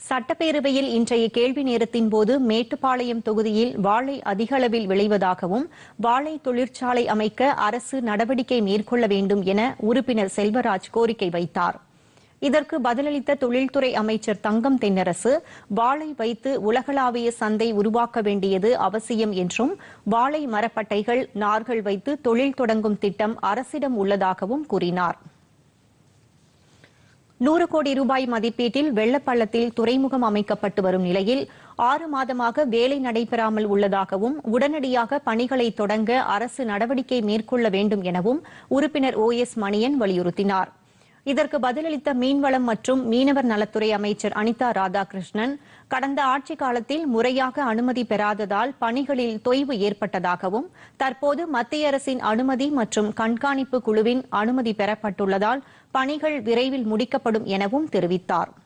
சட்டப்பேரவையில் இன்றைய கேள்வி நேரத்தின் போது மேட்டுப்பாளையம் தொகுதியில் வாழை அதிக அளவில் விளைவதாகவும் வாழை தொழிற்சாலை அமைக்க அரசு நடவடிக்கை மேற்கொள்ள வேண்டும் என உறுப்பினர் செல்வராஜ் கோரிக்கை வைத்தார் இதற்கு பதிலளித்த தொழில்துறை அமைச்சர் தங்கம் தென்னரசு வாழை வைத்து உலகளாவிய சந்தை உருவாக்க வேண்டியது அவசியம் என்றும் வாழை மரப்பட்டைகள் நார்கள் வைத்து தொழில் தொடங்கும் திட்டம் அரசிடம் உள்ளதாகவும் கூறினார் நூறு கோடி ரூபாய் மதிப்பீட்டில் வெள்ளப்பள்ளத்தில் துறைமுகம் அமைக்கப்பட்டு வரும் நிலையில் ஆறு மாதமாக வேலை நடைபெறாமல் உள்ளதாகவும் உடனடியாக பணிகளை தொடங்க அரசு நடவடிக்கை மேற்கொள்ள வேண்டும் எனவும் உறுப்பினர் ஓ எஸ் மணியன் வலியுறுத்தினார் இதற்கு பதிலளித்த மீன்வளம் மற்றும் மீனவர் நலத்துறை அமைச்சர் அனிதா ராதாகிருஷ்ணன் கடந்த ஆட்சிக் காலத்தில் முறையாக அனுமதி பெறாததால் பணிகளில் தொய்வு ஏற்பட்டதாகவும் தற்போது மத்திய அரசின் அனுமதி மற்றும் கண்காணிப்பு குழுவின் அனுமதி பெறப்பட்டுள்ளதால் பணிகள் விரைவில் முடிக்கப்படும் எனவும் தெரிவித்தாா்